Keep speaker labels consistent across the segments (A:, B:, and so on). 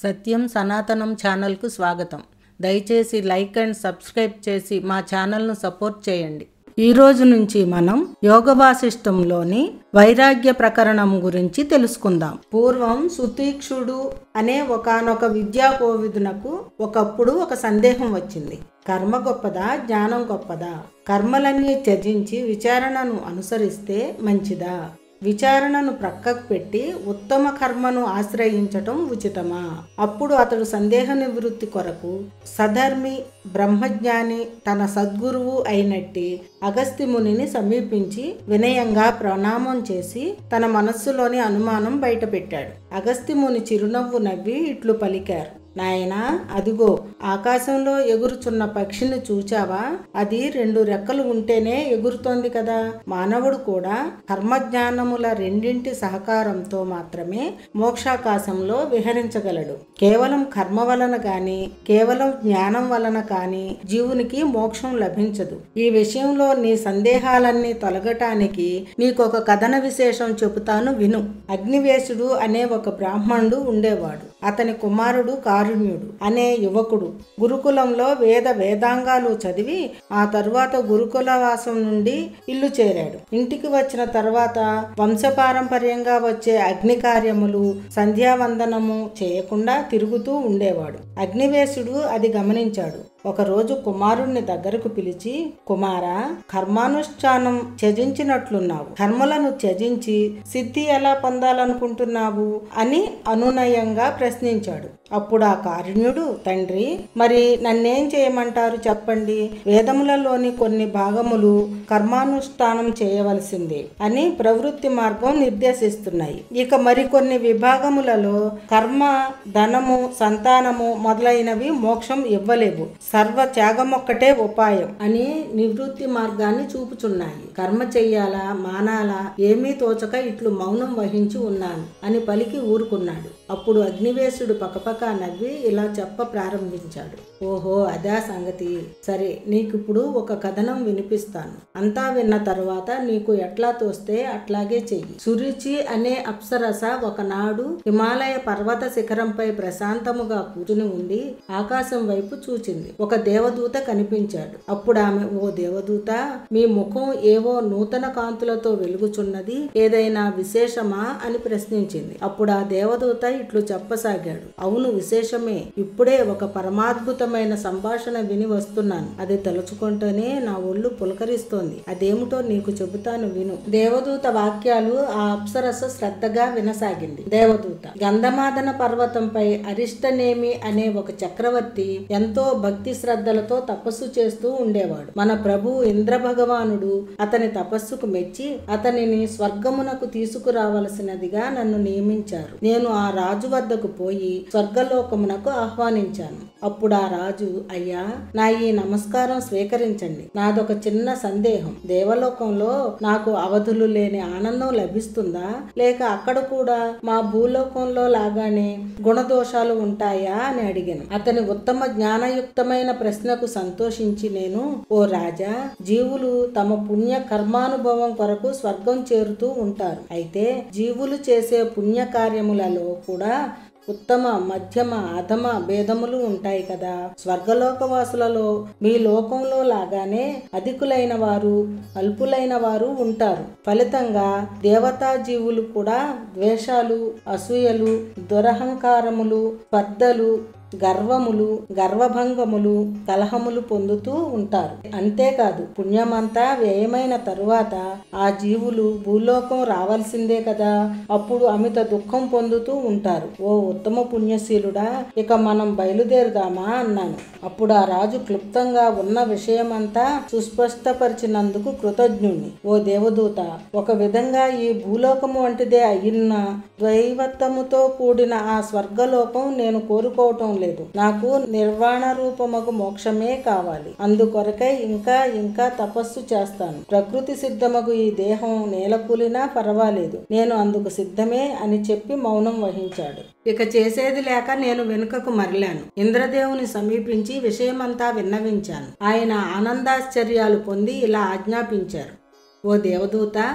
A: సత్యం సనాతనం ఛానల్కు స్వాగతం దయచేసి లైక్ అండ్ సబ్స్క్రైబ్ చేసి మా ఛానల్ను సపోర్ట్ చేయండి ఈ రోజు నుంచి మనం యోగ వాసిష్టంలోని వైరాగ్య ప్రకరణం గురించి తెలుసుకుందాం పూర్వం సుతీక్షుడు అనే ఒకనొక విద్యా కోవిదునకు ఒకప్పుడు ఒక సందేహం వచ్చింది కర్మ గొప్పదా జ్ఞానం గొప్పదా కర్మలన్నీ త్యజించి విచారణను అనుసరిస్తే మంచిదా విచారణను ప్రక్కకు పెట్టి ఉత్తమ కర్మను ఆశ్రయించటం ఉచితమా అప్పుడు అతడు సందేహ నివృత్తి కొరకు సధర్మి బ్రహ్మజ్ఞాని తన సద్గురువు అయినట్టి అగస్త్య మునిని సమీపించి వినయంగా ప్రణామం చేసి తన మనస్సులోని అనుమానం బయటపెట్టాడు అగస్త్య ముని చిరునవ్వు నవ్వి ఇట్లు పలికారు నాయనా అదిగో ఆకాశంలో ఎగురుచున్న పక్షిని చూచావా అది రెండు రెక్కలు ఉంటేనే ఎగురుతోంది కదా మానవుడు కూడా కర్మజ్ఞానముల రెండింటి సహకారంతో మాత్రమే మోక్షాకాశంలో విహరించగలడు కేవలం కర్మ వలన గాని కేవలం జ్ఞానం వలన కాని జీవునికి మోక్షం లభించదు ఈ విషయంలో నీ సందేహాలన్నీ తొలగటానికి నీకొక కథన విశేషం చెబుతాను విను అగ్నివేశుడు అనే ఒక బ్రాహ్మణుడు ఉండేవాడు అతని కుమారుడు కారుణ్యుడు అనే యువకుడు గురుకులంలో వేద వేదాంగాలు చదివి ఆ తరువాత గురుకులవాసం నుండి ఇల్లు చేరాడు ఇంటికి వచ్చిన తర్వాత వంశపారంపర్యంగా వచ్చే అగ్ని కార్యములు సంధ్యావందనము చేయకుండా తిరుగుతూ ఉండేవాడు అగ్నివేశుడు అది గమనించాడు ఒకరోజు కుమారుణ్ణి దగ్గరకు పిలిచి కుమారా కర్మానుష్ఠానం త్యజించినట్లున్నావు కర్మలను త్యజించి సిద్ధి ఎలా పొందాలనుకుంటున్నావు అని అనునయంగా ప్రశ్నించాడు అప్పుడు ఆ కారుణ్యుడు తండ్రి మరి నన్నేం చేయమంటారు చెప్పండి వేదములలోని కొన్ని భాగములు కర్మానుష్ఠానం చేయవలసిందే అని ప్రవృత్తి మార్గం నిర్దేశిస్తున్నాయి ఇక మరికొన్ని విభాగములలో కర్మ ధనము సంతానము మొదలైనవి మోక్షం ఇవ్వలేవు సర్వ త్యాగమొక్కటే ఉపాయం అని నివృత్తి మార్గాన్ని చూపుచున్నాయి కర్మ చెయ్యాలా మానాలా ఏమీ తోచక ఇట్లు మౌనం వహించి ఉన్నాను అని పలికి ఊరుకున్నాడు అప్పుడు అగ్నివేశుడు పక్కపక్క నవ్వి ఇలా చెప్ప ప్రారంభించాడు ఓహో అదా సంగతి సరే నీకిప్పుడు ఒక కథనం వినిపిస్తాను అంతా విన్న తరువాత నీకు ఎట్లా తోస్తే అట్లాగే చెయ్యి సురుచి అనే అప్సరస ఒకనాడు హిమాలయ పర్వత శిఖరంపై ప్రశాంతముగా కూర్చుని ఉండి ఆకాశం వైపు చూచింది ఒక దేవదూత కనిపించాడు అప్పుడు ఆమె ఓ దేవదూత మీ ముఖం ఏవో నూతన కాంతులతో వెలుగుచున్నది ఏదైనా విశేషమా అని ప్రశ్నించింది అప్పుడు ఆ దేవదూత ఇట్లు చెప్పసాగాడు అవును విశేషమే ఇప్పుడే ఒక పరమాద్భుతమైన సంభాషణ విని వస్తున్నాను అది తలుచుకుంటేనే నా ఒళ్ళు పులకరిస్తోంది అదేమిటో నీకు చెబుతాను విను దేవదూత వాక్యాలు ఆ అప్సరస శ్రద్ధగా వినసాగింది దేవదూత గంధమాదన పర్వతంపై అరిష్టనేమి అనే ఒక చక్రవర్తి ఎంతో భక్తి శ్రద్ధలతో తపస్సు చేస్తూ ఉండేవాడు మన ప్రభు ఇంద్ర భగవానుడు అతని తపస్సుకు మెచ్చి అతనిని స్వర్గమునకు తీసుకురావలసినదిగా నన్ను నియమించారు నేను ఆ రాజు వద్దకు పోయి స్వర్గలోకమునకు ఆహ్వానించాను అప్పుడు ఆ రాజు అయ్యా నా ఈ నమస్కారం స్వీకరించండి నాదొక చిన్న సందేహం దేవలోకంలో నాకు అవధులు లేని ఆనందం లభిస్తుందా లేక అక్కడ కూడా మా భూలోకంలో లాగానే గుణదోషాలు ఉంటాయా అని అడిగాను అతని ఉత్తమ జ్ఞానయుక్తమైన ప్రశ్నకు సంతోషించి నేను ఓ రాజా జీవులు తమ పుణ్య కర్మానుభవం కొరకు స్వర్గం చేరుతూ ఉంటారు అయితే జీవులు చేసే పుణ్య కార్యములలో కూడా ఉత్తమ మధ్యమ అధమ భేదములు ఉంటాయి కదా స్వర్గలోకవాసులలో మీ లోకంలో లాగానే అధికులైన వారు అల్పులైన వారు ఉంటారు ఫలితంగా దేవతా జీవులు కూడా ద్వేషాలు అసూయలు దురహంకారములు స్పర్ధలు గర్వములు గర్వభంగములు కలహములు పొందుతూ ఉంటారు అంతేకాదు పుణ్యమంతా వ్యయమైన తరువాత ఆ జీవులు భూలోకం రావాల్సిందే కదా అప్పుడు అమిత దుఃఖం పొందుతూ ఉంటారు ఓ ఉత్తమ పుణ్యశీలుడా ఇక మనం బయలుదేరుదామా అన్నాను అప్పుడు ఆ రాజు క్లుప్తంగా ఉన్న విషయమంతా సుస్పష్టపరిచినందుకు కృతజ్ఞుణ్ణి ఓ దేవదూత ఒక విధంగా ఈ భూలోకము వంటిదే అయిన ద్వైవత్తముతో కూడిన ఆ స్వర్గలోకం నేను కోరుకోవటం లేదు నాకు నిర్వాణ రూపమగు మోక్షమే కావాలి అందుకొరకై ఇంకా ఇంకా తపస్సు చేస్తాను ప్రకృతి సిద్ధమగు ఈ దేహం నేలకూలినా పర్వాలేదు నేను అందుకు సిద్ధమే అని చెప్పి మౌనం వహించాడు ఇక చేసేది లేక నేను వెనుకకు మరలాను ఇంద్రదేవుని సమీపించి విషయమంతా విన్నవించాను ఆయన ఆనందాశ్చర్యాలు పొంది ఇలా ఆజ్ఞాపించారు ఓ దేవదూత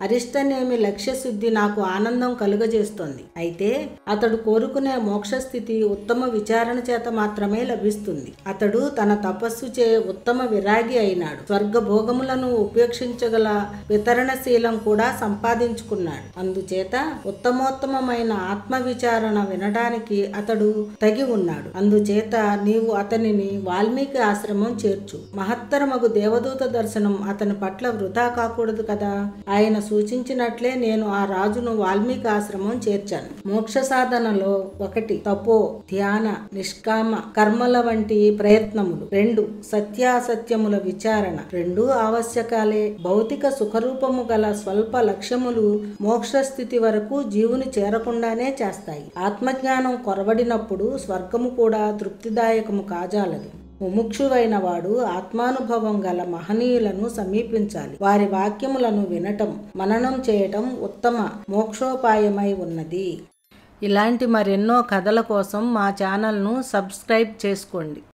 A: అరిష్టనేమి లక్ష్యశుద్ధి నాకు ఆనందం కలుగజేస్తోంది అయితే అతడు కోరుకునే మోక్షస్థితి ఉత్తమ విచారణ చేత మాత్రమే లభిస్తుంది అతడు తన తపస్సు చే ఉత్తమ విరాగి అయినాడు స్వర్గ భోగములను ఉపేక్షించగల వితరణశీలం కూడా సంపాదించుకున్నాడు అందుచేత ఉత్తమోత్తమమైన ఆత్మ విచారణ వినడానికి అతడు తగి ఉన్నాడు అందుచేత నీవు అతనిని వాల్మీకి ఆశ్రమం చేర్చు మహత్తరమగు దేవదూత దర్శనం అతని పట్ల వృధా కాకూడదు కదా ఆయన సూచించినట్లే నేను ఆ రాజును వాల్మీకి ఆశ్రమం చేర్చాను మోక్ష సాధనలో ఒకటి తపో ధ్యాన నిష్కామ కర్మల వంటి ప్రయత్నములు రెండు సత్యాసత్యముల విచారణ రెండు ఆవశ్యకాలే భౌతిక సుఖరూపము గల స్వల్ప లక్ష్యములు మోక్ష స్థితి వరకు జీవుని చేరకుండానే చేస్తాయి ఆత్మజ్ఞానం కొరవడినప్పుడు స్వర్గము కూడా తృప్తిదాయకము కాజాలదు ముముక్షువైన వాడు ఆత్మానుభవం గల మహనీయులను సమీపించాలి వారి వాక్యములను వినటం మననం చేయటం ఉత్తమ మోక్షోపాయమై ఉన్నది ఇలాంటి మరెన్నో కథల కోసం మా ఛానల్ను సబ్స్క్రైబ్ చేసుకోండి